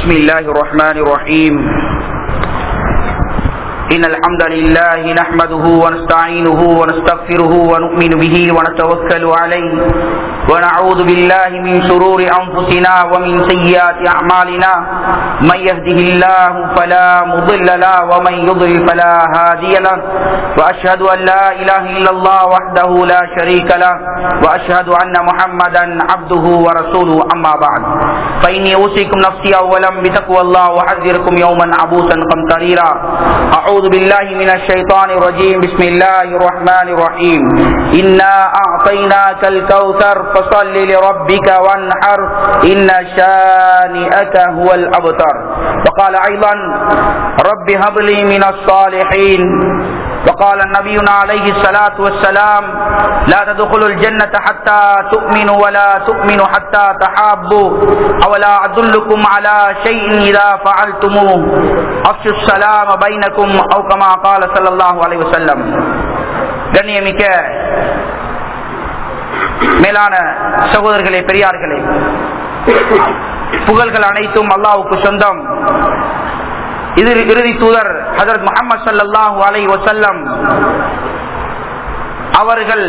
بسم الله الرحمن الرحيم إن الحمد لله نحمده ونستعينه ونستغفره ونؤمن به ونتوكل عليه ونعوذ بالله من شرور أنفسنا ومن سيئات أعمالنا من يهده الله فلا مضل له ومن يضلل فلا هادي له وأشهد أن لا إله إلا الله وحده لا شريك له وأشهد أن محمدا عبده ورسوله أما بعد فإني أوصيكم نفسي أولا بتقوى الله وأحذركم يوما عبوسا قمطريرا أعوذ بالله من الشيطان الرجيم بسم الله الرحمن الرحيم إنا أعطيناك الكوثر فصل لربك وانحر إن شانئك هو الأبتر وقال أيضا رب هب لي من الصالحين وقال نبينا عليه الصلاة والسلام لا تدخلوا الجنة حتى تؤمنوا ولا تؤمنوا حتى تحابوا أولا أدلكم على شيء إذا فعلتموه أفشوا السلام بينكم أو كما قال صلى الله عليه وسلم கண்ணியமிக்க மேலான சகோதரர்களே பெரியார்களே புகழ்கள் அனைத்தும் அல்லாவுக்கு சொந்தம் இது இறுதி தூதர் ஹசரத் முகமது சல்லாஹூ அலை வசல்லம் அவர்கள்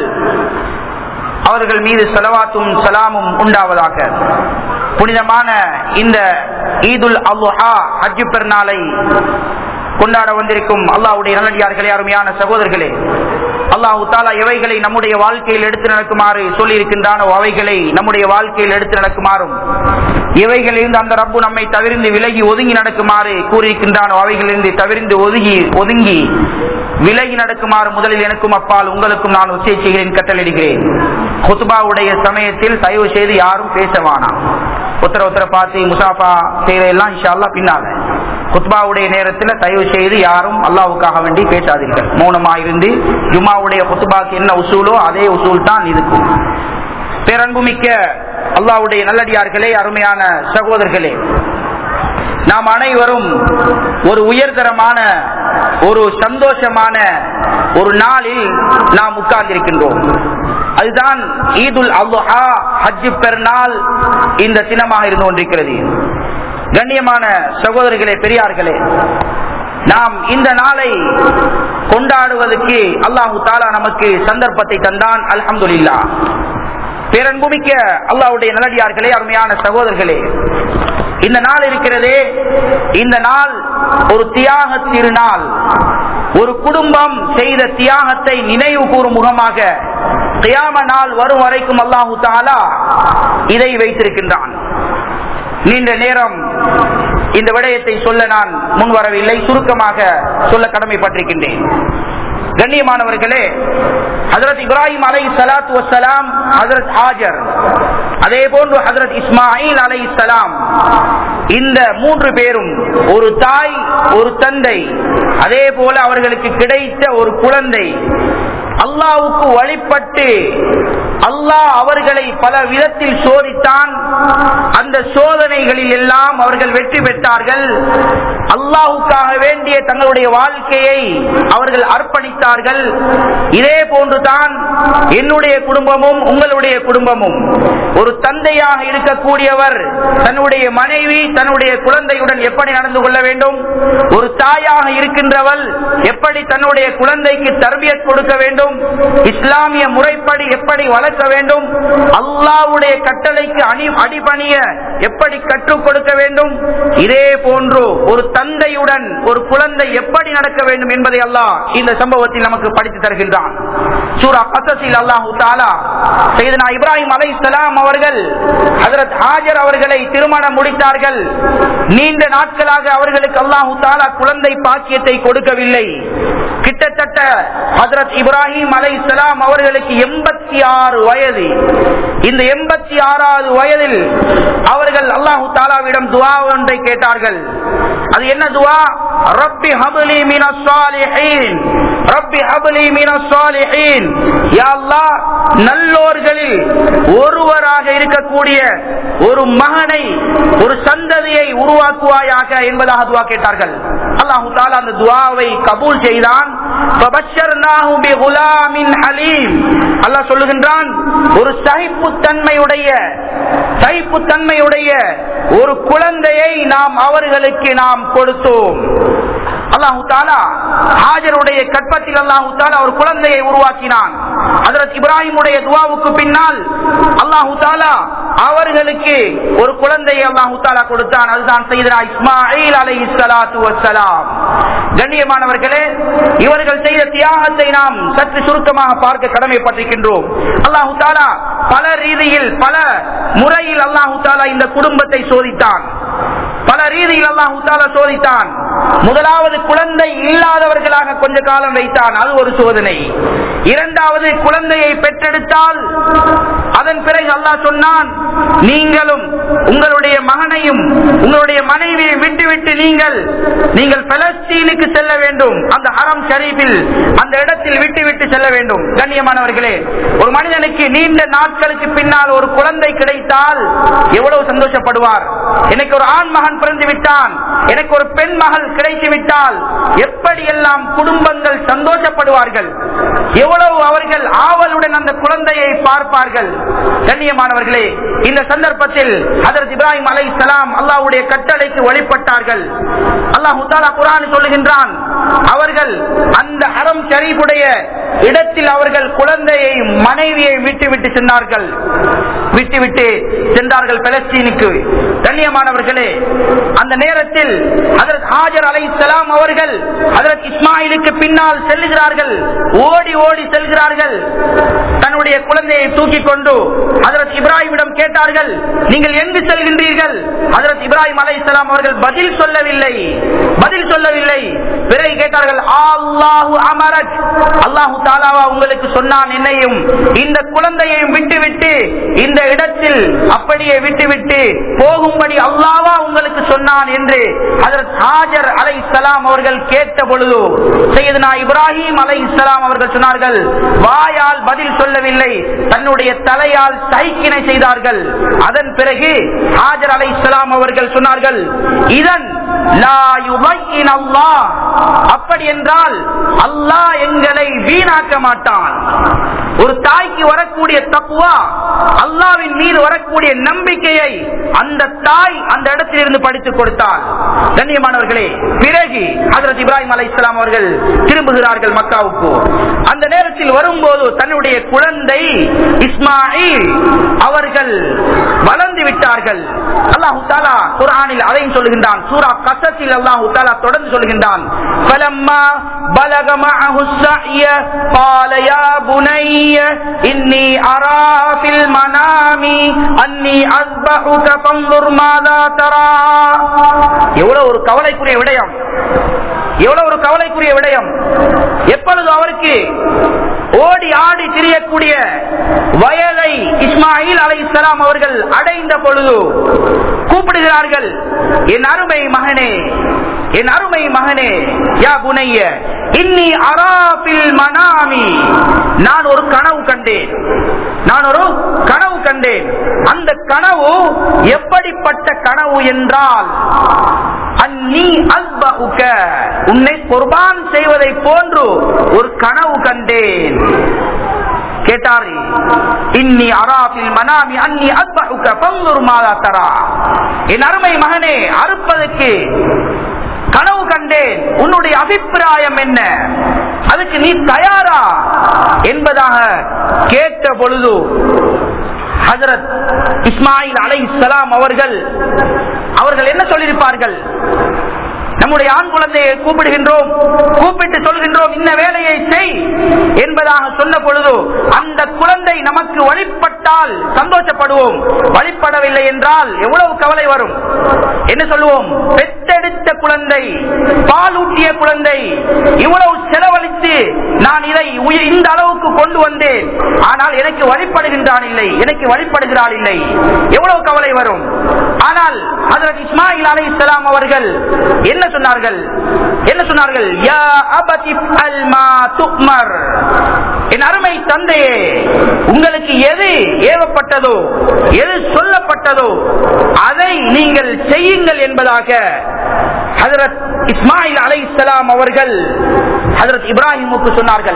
அவர்கள் மீது செலவாத்தும் சலாமும் உண்டாவதாக புனிதமான இந்த ஈதுல் அல்ஹா ஹஜ்ஜு பெருநாளை கொண்டாட வந்திருக்கும் அல்லாவுடைய நல்லடியார்களே அருமையான சகோதரர்களே அல்லாஹு தாலா எவைகளை நம்முடைய வாழ்க்கையில் எடுத்து நடக்குமாறு சொல்லி இருக்கின்றானோ அவைகளை நம்முடைய வாழ்க்கையில் எடுத்து நடக்குமாறும் இவைகளிலிருந்து அந்த ரப்பு நம்மை தவிர்ந்து விலகி ஒதுங்கி நடக்குமாறு கூறியிருக்கின்றானோ அவைகளிலிருந்து தவிர்ந்து ஒதுங்கி ஒதுங்கி விலகி நடக்குமாறு முதலில் எனக்கும் அப்பால் உங்களுக்கும் நான் உச்சை செய்கிறேன் கட்டளிடுகிறேன் குத்துபாவுடைய சமயத்தில் தயவு செய்து யாரும் பேசவானாம் உத்தர உத்தர பார்த்து முசாஃபா செய்வதெல்லாம் இன்ஷால்லா பின்னால குத்பாவுடைய நேரத்தில் தயவு செய்து யாரும் அல்லாவுக்காக வேண்டி பேசாதீர்கள் மௌனமா இருந்து ஜும்மாவுடைய குத்துபாக்கு என்ன உசூலோ அதே உசூல் தான் இருக்கும் பேரன்புமிக்க அல்லாவுடைய நல்லடியார்களே அருமையான சகோதரர்களே நாம் அனைவரும் ஒரு உயர்தரமான ஒரு சந்தோஷமான ஒரு நாளில் நாம் உட்கார்ந்திருக்கின்றோம் அதுதான் ஈதுல் அல்ஹா ஹஜ்ஜு பெருநாள் இந்த தினமாக இருந்து கொண்டிருக்கிறது கண்ணியமான சகோதரர்களே பெரியார்களே நாம் இந்த நாளை கொண்டாடுவதற்கு அல்லாஹு தாலா நமக்கு சந்தர்ப்பத்தை தந்தான் அல்ஹம்துல்லா பேரன்புமிக்க அல்லாவுடைய நல்லடியார்களே அருமையான சகோதரர்களே இந்த நாள் இருக்கிறதே இந்த நாள் ஒரு தியாக திருநாள் ஒரு குடும்பம் செய்த தியாகத்தை நினைவு கூறும் முகமாக தியாம நாள் வரும் வரைக்கும் அல்லாஹு தாலா இதை வைத்திருக்கின்றான் நீண்ட நேரம் இந்த விடயத்தை சொல்ல நான் முன்வரவில்லை சுருக்கமாக சொல்ல கடமைப்பட்டிருக்கின்றேன் கண்ணியமானவர்களே ஹசரத் இப்ராஹிம் அலை சலாத்து வசலாம் ஹசரத் ஹாஜர் அதே போன்று ஹசரத் இஸ்மாயில் அலை சலாம் இந்த மூன்று பேரும் ஒரு தாய் ஒரு தந்தை அதே போல அவர்களுக்கு கிடைத்த ஒரு குழந்தை அல்லாவுக்கு வழிபட்டு அல்லாஹ் அவர்களை பல விதத்தில் சோதித்தான் அந்த சோதனைகளில் எல்லாம் அவர்கள் வெற்றி பெற்றார்கள் அல்லாஹுக்காக வேண்டிய தங்களுடைய வாழ்க்கையை அவர்கள் அர்ப்பணித்தார்கள் இதே போன்றுதான் என்னுடைய குடும்பமும் உங்களுடைய குடும்பமும் ஒரு தந்தையாக இருக்கக்கூடியவர் தன்னுடைய மனைவி தன்னுடைய குழந்தையுடன் எப்படி நடந்து கொள்ள வேண்டும் ஒரு தாயாக இருக்கின்றவள் எப்படி தன்னுடைய குழந்தைக்கு தர்பியத் கொடுக்க வேண்டும் இஸ்லாமிய முறைப்படி எப்படி வளர்க்க வேண்டும் அல்லாவுடைய கட்டளைக்கு அணி அடிபணிய எப்படி கற்றுக் கொடுக்க வேண்டும் இதே போன்று ஒரு தந்தையுடன் ஒரு குழந்தை எப்படி நடக்க வேண்டும் என்பதை அல்லாஹ் இந்த சம்பவத்தில் நமக்கு படித்து தருகின்றான் சூரா பசசில் அல்லாஹு தாலா செய்தனா இப்ராஹிம் அலை சலாம் அவர்கள் ஹசரத் ஹாஜர் அவர்களை திருமணம் முடித்தார்கள் நீண்ட நாட்களாக அவர்களுக்கு அல்லாஹு தாலா குழந்தை பாக்கியத்தை கொடுக்கவில்லை கிட்டத்தட்ட ஹசரத் இப்ராஹிம் அலை சலாம் அவர்களுக்கு எண்பத்தி ஆறு வயது இந்த எண்பத்தி ஆறாவது வயதில் அவர்கள் அல்லாஹு தாலாவிடம் துவா ஒன்றை கேட்டார்கள் அது என்ன துவா ரப்பி ஹபலி மின சாலிஹீன் ரப்பி ஹபலி மின சாலிஹீன் யா அல்லாஹ் நல்லோர்களில் ஒருவராக இருக்கக்கூடிய ஒரு மகனை ஒரு சந்ததியை உருவாக்குவாயாக என்பதாக துவா கேட்டார்கள் அல்லாஹு தாலா அந்த துவாவை கபூல் செய்தான் அல்லாஹ் சொல்லுகின்றான் ஒரு சகிப்புத்தன்மையுடைய சைப்பு தன்மையுடைய ஒரு குழந்தையை நாம் அவர்களுக்கு நாம் கொடுத்தோம் அல்லாஹு தாலா ஹாஜருடைய கற்பத்தில் அல்லாஹு தாலா ஒரு குழந்தையை உருவாக்கினான் அதற்கு இப்ராஹிமுடைய துவாவுக்கு பின்னால் அல்லாஹு தாலா அவர்களுக்கு ஒரு குழந்தையை அல்லாஹு தாலா கொடுத்தான் அதுதான் செய்தா இஸ்மாயில் அலை சலாத்து வசலாம் கண்ணியமானவர்களே இவர்கள் செய்த தியாகத்தை நாம் சற்று சுருக்கமாக பார்க்க கடமைப்பட்டிருக்கின்றோம் அல்லாஹு தாலா பல ரீதியில் பல முறையில் அல்லாஹு தாலா இந்த குடும்பத்தை சோதித்தான் பல ரீதியில் அல்லாஹு தாலா சோதித்தான் முதலாவது குழந்தை இல்லாதவர்களாக கொஞ்ச காலம் வைத்தான் அது ஒரு சோதனை இரண்டாவது குழந்தையை பெற்றெடுத்தால் அதன் பிறகு அல்லாஹ் சொன்னான் நீங்களும் உங்களுடைய மகனையும் உங்களுடைய மனைவியை விட்டுவிட்டு நீங்கள் நீங்கள் பலஸ்தீனுக்கு செல்ல வேண்டும் அந்த ஹரம் ஷரீஃபில் அந்த இடத்தில் விட்டுவிட்டு செல்ல வேண்டும் கண்ணியமானவர்களே ஒரு மனிதனுக்கு நீண்ட நாட்களுக்கு பின்னால் ஒரு குழந்தை கிடைத்தால் எவ்வளவு சந்தோஷப்படுவார் எனக்கு ஒரு ஆண் மகன் பிறந்து விட்டான் எனக்கு ஒரு பெண் மகள் கிடைத்து விட்டால் எப்படியெல்லாம் குடும்பங்கள் சந்தோஷப்படுவார்கள் எவ்வளவு அவர்கள் ஆவலுடன் அந்த குழந்தையை பார்ப்பார்கள் கண்ணியமானவர்களே இந்த சந்தர்ப்பத்தில் அதற்கு இப்ராஹிம் அலை சலாம் அல்லாவுடைய கட்டளைக்கு வழிபட்டார்கள் அல்லாஹு தாலா குரான் சொல்லுகின்றான் அவர்கள் அந்த அறம் ஷரீஃபுடைய இடத்தில் அவர்கள் குழந்தையை மனைவியை விட்டு விட்டு சென்றார்கள் விட்டுவிட்டு சென்றார்கள் பலஸ்தீனுக்கு கண்ணியமானவர்களே அந்த நேரத்தில் அதற்கு ஹாஜர் அலை சலாம் அவர்கள் அதற்கு இஸ்மாயிலுக்கு பின்னால் செல்லுகிறார்கள் ஓடி ஓடி செல்கிறார்கள் தன்னுடைய குழந்தையை தூக்கி கொண்டு அதற்கு இப்ராஹிமிடம் கேட்டார்கள் நீங்கள் எங்கு செல்கின்றீர்கள் அதற்கு இப்ராஹிம் அலை சலாம் அவர்கள் பதில் சொல்லவில்லை பதில் சொல்லவில்லை பிறகு கேட்டார்கள் அல்லாஹு அமரத் அல்லாஹு தாலாவா உங்களுக்கு சொன்னான் என்னையும் இந்த குழந்தையையும் விட்டுவிட்டு இந்த இடத்தில் அப்படியே விட்டுவிட்டு போகும்படி அல்லாவா உங்களுக்கு சொன்னான் என்று அதற்கு ஹாஜர் அலை சலாம் அவர்கள் கேட்ட பொழுது செய்தனா இப்ராஹிம் அலை சலாம் அவர்கள் சொன்னார்கள் வாயால் பதில் சொல்லவில்லை தன்னுடைய தலையால் சைக்கினை செய்தார்கள் அதன் பிறகு ஹாஜர் அலை சலாம் அவர்கள் சொன்னார்கள் இதன் அப்படி என்றால் அல்லாஹ் எங்களை வீணாக்க மாட்டான் ஒரு தாய்க்கு வரக்கூடிய தப்புவா அல்லாவின் மீது வரக்கூடிய நம்பிக்கையை அந்த தாய் அந்த இடத்தில் இருந்து படித்துக் கொடுத்தால் கண்ணியமானவர்களே பிறகு ஹசரத் இப்ராஹிம் அலை இஸ்லாம் அவர்கள் திரும்புகிறார்கள் மக்காவுக்கு அந்த நேரத்தில் வரும்போது தன்னுடைய குழந்தை இஸ்மாயில் அவர்கள் வளர்ந்து விட்டார்கள் அல்லாஹு தாலா குரானில் அதையும் சொல்லுகின்றான் சூரா கசத்தில் அல்லாஹு தாலா தொடர்ந்து சொல்லுகின்றான் فلما بلغ معه السعي قال يا بني إني أرى في المنام أني أذبحك فانظر ماذا ترى எவ்வளவு ஒரு கவலைக்குரிய விடயம் எவ்வளவு ஒரு கவலைக்குரிய விடயம் எப்பொழுது அவருக்கு ஓடி ஆடி திரியக்கூடிய வயதை இஸ்மாயில் அலை இஸ்லாம் அவர்கள் அடைந்த பொழுது கூப்பிடுகிறார்கள் என் அருமை மகனே என் அருமை மகனே யா புனைய இன்னி அராபில் மனாமி நான் ஒரு கனவு கண்டேன் நான் ஒரு கனவு கண்டேன் அந்த கனவு எப்படிப்பட்ட கனவு என்றால் அந்நீ அல்புக உன்னை குர்பான் செய்வதை போன்று ஒரு கனவு கண்டேன் கேட்டார் இன்னி அராபில் மனாமி அன்னி அல்புக பங்குர் மாதா தரா என் அருமை மகனே அறுப்பதற்கு கனவு கண்டேன் உன்னுடைய அபிப்பிராயம் என்ன அதுக்கு நீ தயாரா என்பதாக கேட்ட பொழுது ஹசரத் இஸ்மாயில் அலை சலாம் அவர்கள் அவர்கள் என்ன சொல்லியிருப்பார்கள் நம்முடைய ஆண் குழந்தையை கூப்பிடுகின்றோம் கூப்பிட்டு சொல்கின்றோம் இந்த வேலையை செய் என்பதாக சொன்ன பொழுது அந்த குழந்தை நமக்கு வழிபட்டால் சந்தோஷப்படுவோம் வழிபடவில்லை என்றால் எவ்வளவு கவலை வரும் என்ன சொல்லுவோம் பெத்தெடுத்த குழந்தை பால் ஊட்டிய குழந்தை இவ்வளவு செலவழித்து நான் இதை உய- இந்த அளவுக்கு கொண்டு வந்தேன் ஆனால் எனக்கு வழிபடுகின்றான் இல்லை எனக்கு வழிபடுகிறாள் இல்லை எவ்வளவு கவலை வரும் ஆனால் ஹஜரத் இஸ்மாயில் அலை இஸ்லாம் அவர்கள் என்ன சொன்னார்கள் என்ன சொன்னார்கள் யா அபதி அல் மா துக்மர் என் அருமை தந்தையே உங்களுக்கு எது ஏவப்பட்டதோ எது சொல்லப்பட்டதோ அதை நீங்கள் செய்யுங்கள் என்பதாக ஹஜரத் இஸ்மாயில் அலை இஸ்லாம் அவர்கள் ஹஜரத் இப்ராஹிமுக்கு சொன்னார்கள்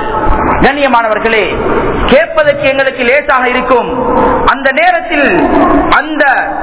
கண்ணியமானவர்களே கேட்பதற்கு எங்களுக்கு லேசாக இருக்கும் அந்த நேரத்தில் அந்த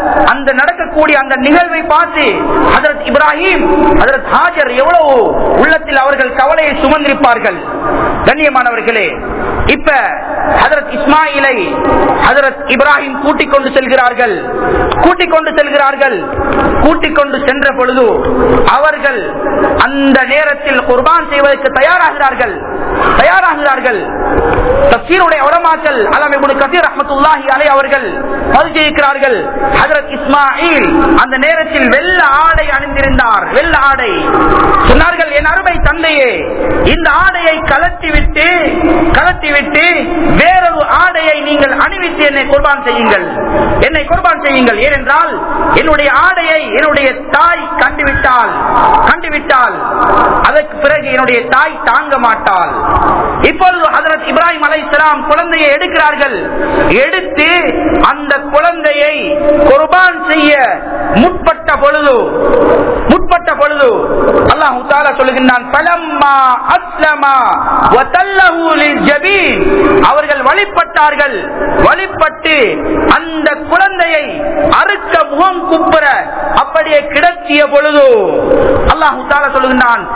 அந்த நடக்கக்கூடிய அந்த நிகழ்வை பார்த்து ஹதரத் இப்ராஹிம் ஹதரத் ஹாஜர் எவ்வளவு உள்ளத்தில் அவர்கள் கவலையை சுமந்திருப்பார்கள் கண்ணியமானவர்களே இப்ப ஹதரத் இஸ்மாயிலை ஹதரத் இப்ராஹிம் கூட்டிக் கொண்டு செல்கிறார்கள் கூட்டிக் கொண்டு செல்கிறார்கள் கூட்டிக் கொண்டு சென்ற பொழுது அவர்கள் அந்த நேரத்தில் குர்பான் செய்வதற்கு தயாராகிறார்கள் தயாராகிறார்கள் தப்சீருடைய உலமாக்கல் அலம் இப்னு கதீர் ரஹ்மத்துல்லாஹி அலை அவர்கள் பதிச்சிருக்கிறார்கள் ஹஜரத் இஸ்மாயில் அந்த நேரத்தில் வெள்ள ஆடை அணிந்திருந்தார் வெள்ள ஆடை சொன்னார்கள் என் அருமை தந்தையே இந்த ஆடையை கலட்டி விட்டு கலட்டி விட்டு வேறொரு ஆடையை நீங்கள் அணிவித்து என்னை குர்பான் செய்யுங்கள் என்னை குர்பான் செய்யுங்கள் ஏனென்றால் என்னுடைய ஆடையை என்னுடைய தாய் கண்டுவிட்டால் கண்டுவிட்டால் அதற்கு பிறகு என்னுடைய தாய் தாங்க மாட்டாள் இப்பொழுது ஹதரத் இப்ராஹிம் அலைஹிஸ்ஸலாம் குழந்தையை எடுக்கிறார்கள் எடுத்து அந்த குழந்தையை குர்பான் செய்ய முற்பட்ட பொழுது முற்பட்ட பொழுது அல்லாஹு தாலா சொல்லுகின்றான் பலம்மா அஸ்லமா வதல்லஹு லில்ஜபீன் அவர்கள் வழிபட்டார்கள் வழிபட்டு அந்த குழந்தையை அறுக்க முகம் குப்புற அப்படியே கிடத்திய பொழுது அல்லாஹு தாலா சொல்லுகின்றான்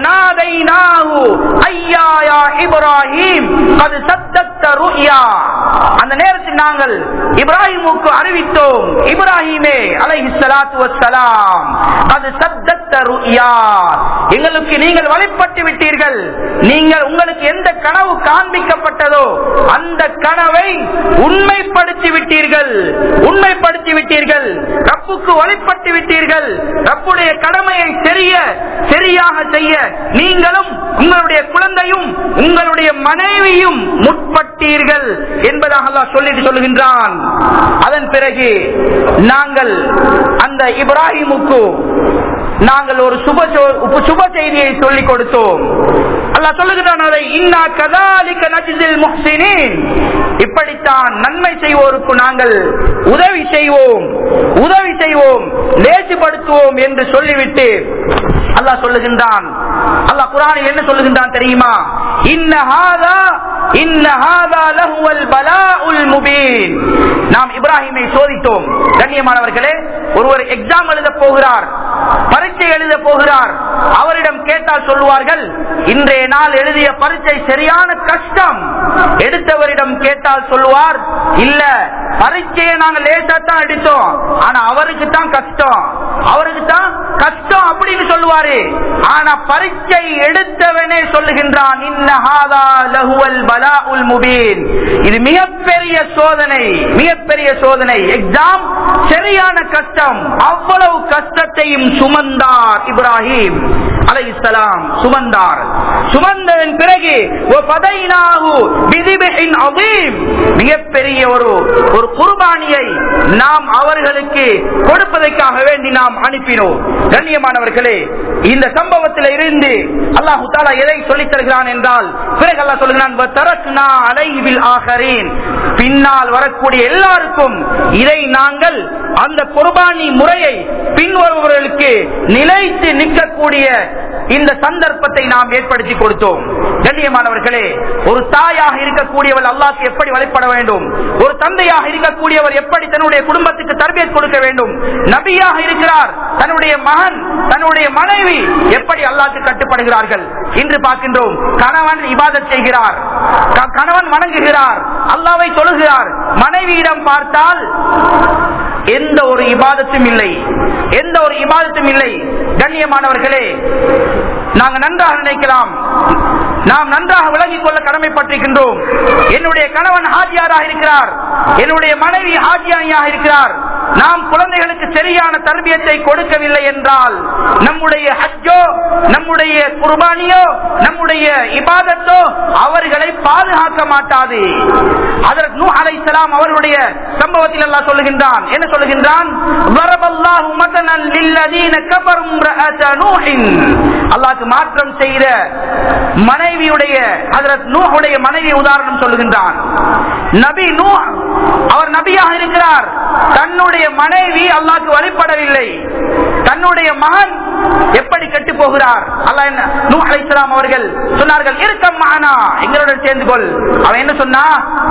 வனாதைனாஹு ஐயா யா இப்ராஹிம் அது சத்தத்த ருயா அந்த நேரத்தில் நாங்கள் இப்ராஹிமுக்கு அறிவித்தோம் இப்ராஹிமே அலைஹி ஸலாத்து வஸ்ஸலாம் அது சத்தத்த ருயா எங்களுக்கு நீங்கள் வழிபட்டு விட்டீர்கள் நீங்கள் உங்களுக்கு எந்த கனவு காண்பிக்கப்பட்டதோ அந்த கனவை உண்மைப்படுத்தி விட்டீர்கள் உண்மைப்படுத்தி விட்டீர்கள் ரப்புக்கு வழிபட்டு விட்டீர்கள் ரப்புடைய கடமையை தெரிய சரியாக செய்ய நீங்களும் உங்களுடைய குழந்தையும் உங்களுடைய மனைவியும் முற்பட்டீர்கள் என்பதாக அல்லாஹ் சொல்லிட்டு சொல்லுகின்றான் அதன் பிறகு நாங்கள் அந்த இப்ராஹிமுக்கு நாங்கள் ஒரு சுப சொ- சுப செய்தியை சொல்லிக் கொடுத்தோம் அல்லாஹ் சொல்லுகிறான் அதை இன்னா கதாலிக்க நஜிதில் முஹ்சினீன் இப்படித்தான் நன்மை செய்வோருக்கு நாங்கள் உதவி செய்வோம் உதவி செய்வோம் லேசுபடுத்துவோம் என்று சொல்லிவிட்டு அல்லாஹ் சொல்லுகின்றான் அல்லாஹ் குரானில் என்ன சொல்லுகின்றான் தெரியுமா இன்ன ஹாதா இன்ன ஹாதா லஹுவல் பலாஉல் முபீன் நாம் இப்ராஹிமை சோதித்தோம் கண்ணியமானவர்களே ஒருவர் எக்ஸாம் எழுத போகிறார் பரீட்சை எழுத போகிறார் அவரிடம் கேட்டால் சொல்லுவார்கள் இன்றைய நாள் எழுதிய பரீட்சை சரியான கஷ்டம் எடுத்தவரிடம் கேட்டால் சொல்லுவார் இல்ல பரீட்சையை நாங்க லேசா தான் எடுத்தோம் ஆனா அவருக்கு தான் கஷ்டம் அவருக்கு தான் கஷ்டம் அப்படின்னு சொல்லுவாரு ஆனா பரீட்சை எடுத்தவனே சொல்லுகின்றான் இன்ன ஹாதா லஹுவல் பலாஉல் முபீன் இது மிகப்பெரிய சோதனை மிகப்பெரிய சோதனை எக்ஸாம் சரியான கஷ்டம் அவ்வளவு கஷ்டத்தையும் சுமந்தார் இப்ராஹிம் அலைஹிஸ்ஸலாம் சுமந்தார் சுமந்ததன் பிறகு وَفَدَيْنَاهُ بِذِبْحٍ عَظِيمٍ மிகப்பெரிய ஒரு ஒரு குர்பானியை நாம் அவர்களுக்கு கொடுப்பதற்காக வேண்டி நாம் அனுப்பினோம் கண்ணியமானவர்களே இந்த சம்பவத்தில் இருந்து அல்லாஹு தாலா எதை சொல்லித் தருகிறான் என்றால் பிறகு அல்லாஹ் சொல்லுகிறான் "வதரக்னா அலைஹி பில் ஆகரீன்." பின்னால் வரக்கூடிய எல்லாருக்கும் இதை நாங்கள் அந்த குர்பானி முறையை பின்வருபவர்களுக்கு நிலைத்து நிற்கக்கூடிய இந்த சந்தர்ப்பத்தை நாம் ஏற்படுத்தி கொடுத்தோம் கண்ணியமானவர்களே ஒரு தாயாக இருக்கக்கூடியவள் அல்லாஹ்க்கு எப்படி வழிபட வேண்டும் ஒரு தந்தையாக இருக்கக்கூடியவர் எப்படி தன்னுடைய குடும்பத்துக்கு தர்பியத் கொடுக்க வேண்டும் நபியாக இருக்கிறார் தன்னுடைய மகன் தன்னுடைய மனைவி எப்படி அல்லாஹ்க்கு கட்டுப்படுகிறார்கள் இன்று பார்க்கின்றோம் கணவன் இபாதத் செய்கிறார் க- கணவன் வணங்குகிறார் அல்லாவை தொழுகிறார் மனைவியிடம் பார்த்தால் எந்த ஒரு இபாதத்தும் இல்லை எந்த ஒரு இபாதத்தும் இல்லை கண்ணியமானவர்களே நாங்க நன்றாக நினைக்கலாம் நாம் நன்றாக விளங்கிக் கொள்ள கடமைப்பட்டிருக்கின்றோம் என்னுடைய கணவன் ஹாஜியாராக இருக்கிறார் என்னுடைய மனைவி ஹாஜியானியாக இருக்கிறார் நாம் குழந்தைகளுக்கு சரியான தர்பியத்தை கொடுக்கவில்லை என்றால் நம்முடைய ஹஜ்ஜோ நம்முடைய குர்பானியோ நம்முடைய இபாதத்தோ அவர்களை பாதுகாக்க மாட்டாது அதற்கு நூ அலைஹிஸ்ஸலாம் அவர்களுடைய சம்பவத்தில் அல்லாஹ் சொல்லுகின்றான் என்ன சொல்லுகின்றான் வரபல்லாஹு மதனன் லில்லதீன கஃபரு இம்ரஅத நூஹின் அல்லாஹ்க்கு மாற்றம் செய்த மனைவியுடைய ஹஜரத் நூஹுடைய மனைவி உதாரணம் சொல்லுகின்றான் நபி நூ அவர் நபியாக இருக்கிறார் தன்னுடைய மனைவி அல்லாஹ்க்கு வழிபடவில்லை தன்னுடைய மகன் எப்படி கெட்டு போகிறார் அல்லாஹ் என்ன நூ அலைஹிஸ்ஸலாம் அவர்கள் சொன்னார்கள் இருக்கம் மானா எங்களுடன் சேர்ந்து கொள் அவன் என்ன சொன்னா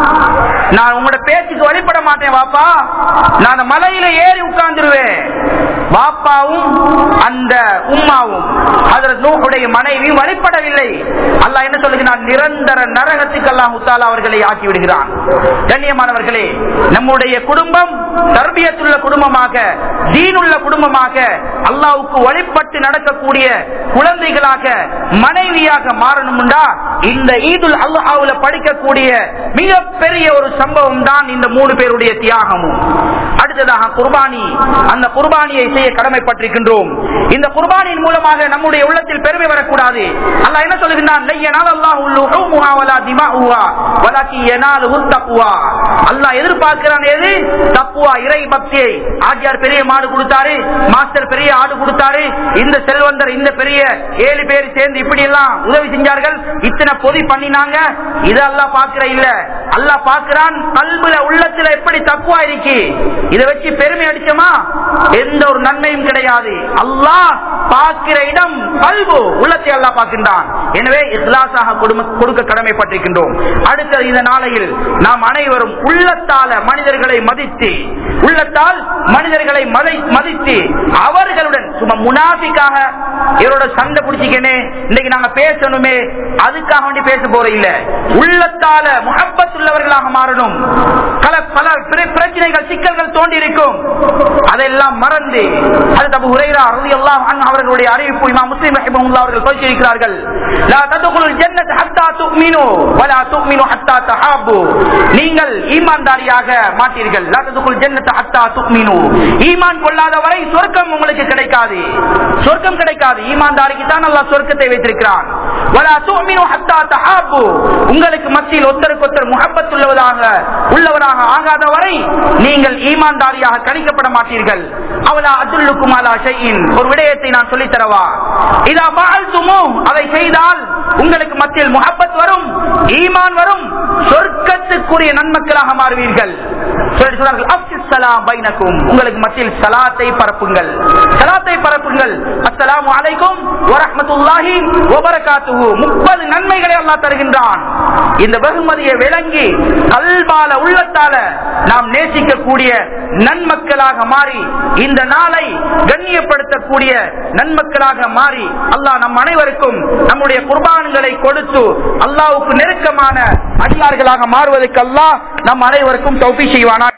நான் உங்களோட பேச்சுக்கு வழிபட மாட்டேன் வாப்பா நான் அந்த மலையில ஏறி உட்கார்ந்துருவேன் வாப்பாவும் அந்த உம்மாவும் ஹஜரத் நூஹுடைய மனைவியும் வழிபடவில்லை அல்லாஹ் என்ன சொல்லுகிறான் நிரந்தர நரகத்துக்கு அல்லாஹ் முத்தாலா அவர்களை ஆக்கி விடுகிறான் கண்ணியமானவர்களே நம்முடைய குடும்பம் தர்பியத்துள்ள குடும்பமாக தீனுள்ள குடும்பமாக அல்லாவுக்கு வழிபட்டு நடக்கக்கூடிய குழந்தைகளாக மனைவியாக மாறணும்டா இந்த ஈதுல் அல்லாஹ்வுல படிக்கக்கூடிய மிகப்பெரிய ஒரு சம்பவம் தான் இந்த மூணு பேருடைய தியாகமும் அடுத்ததாக குர்பானி அந்த குர்பானியை செய்ய கடமைப்பட்டிருக்கின்றோம் இந்த குர்பானியின் மூலமாக நம்முடைய உள்ளத்தில் பெருமை வரக்கூடாது அல்லாஹ் என்ன சொல்லுகின்றான் "லையனால அல்லாஹு லுஹூமுஹா வலா திமாஉஹா, வலாக்கி யனாலுஹு தக்வா." அல்லாஹ் எதிர்பார்க்கிறான் எது தப்புவா இறை பக்தியை ஆஜியார் பெரிய மாடு கொடுத்தாரு மாஸ்டர் பெரிய ஆடு கொடுத்தாரு இந்த செல்வந்தர் இந்த பெரிய ஏழு பேர் சேர்ந்து இப்படி எல்லாம் உதவி செஞ்சார்கள் இத்தனை பொதி பண்ணினாங்க இது அல்லாஹ் பாக்குற இல்ல அல்லாஹ் பாக்குறான் கல்புல உள்ளத்துல எப்படி தக்குவா இருக்கு இதை வச்சு பெருமை அடிச்சோமா எந்த ஒரு நன்மையும் கிடையாது அல்லாஹ் பார்க்கிற இடம் கல்பு உள்ளத்தை அல்லாஹ் பார்க்கின்றான் எனவே இஸ்லாசாக கொடுக்க கடமைப்பட்டிருக்கின்றோம் அடுத்த இந்த நாளையில் நாம் அனைவரும் உள்ளத்தால மனிதர்களை மதித்து உள்ளத்தால் மனிதர்களை மதை- மதித்து அவர்களுடன் சும்மா முனாஃபிக்காக இவரோட சண்டை பிடிச்சிக்கனே இன்னைக்கு நாங்க பேசணுமே அதுக்காக வேண்டி பேச போற இல்ல உள்ளத்தால முகப்பத் உள்ளவர்களாக மாறணும் பல பல பிர- பிரச்சனைகள் சிக்கல்கள் தோண்டி இருக்கும் அதெல்லாம் மறந்து அது தபு உரைரா ரலியல்லாஹு அன்ஹு அவர்களுடைய அறிவிப்பு இமாம் முஸ்லிம் ரஹிமஹுல்லாஹ் அவர்கள் சொல்லியிருக்கிறார்கள் லா ததுகுலுல் ஜன்னத் ஹத்தா துமினு வலா துமினு ஹத்தா தஹாபு நீங்கள் ஈமான்தாரியாக மாட்டீர்கள் லா ததுகுல் ஜன்னத் ஹத்தா துமினு ஈமான் கொள்ளாத வரை சொர்க்கம் உங்களுக்கு கிடைக்காது சொர்க்கம் கிடைக்காது ஈமான்தாரிக்கு தான் அல்லாஹ் சொர்க்கத்தை வைத்திருக்கிறான் வலா துமினு ஹத்தா தஹாபு உங்களுக்கு மத்தியில் ஒருத்தருக்கு ஒருத்தர் முகப்பத் உள்ளவதாக உள்ளவராக ஆகாத வரை நீங்கள் ஈமான்தாரியாக கணிக்கப்பட மாட்டீர்கள் அவலா அதுல்லுக்கும் அலா ஷைஇன் ஒரு விடயத்தை நான் சொல்லித் தரவா இதா பாழ்த்துமோ அதை செய்தால் உங்களுக்கு மத்தியில் முகப்பத் வரும் ஈமான் வரும் சொர்க்கத்துக்குரிய நன்மக்களாக மாறுவீர்கள் சொல்லி சொன்னார்கள் அப்சிஸ் ஸலாம் பைனக்கும் உங்களுக்கு மத்தியில் சலாத்தை பரப்புங்கள் சலாத்தை பரப்புங்கள் அஸ்ஸலாமு அலைக்கும் வரஹ்மத்துல்லாஹி வபரகாத்துஹு முப்பது நன்மைகளை அல்லாஹ் தருகின்றான் இந்த வெகுமதியை விளங்கி கல்பால உள்ளத்தால நாம் நேசிக்கக்கூடிய நன்மக்களாக மாறி இந்த நாளை கண்ணியப்படுத்தக்கூடிய நன்மக்களாக மாறி அல்லாஹ் நம் அனைவருக்கும் நம்முடைய குர்பான்களை கொடுத்து அல்லாஹ்வுக்கு நெருக்கமான அடியார்களாக மாறுவதற்கு அல்லாஹ் நம் அனைவருக்கும் தௌஃபீக் செய்வானா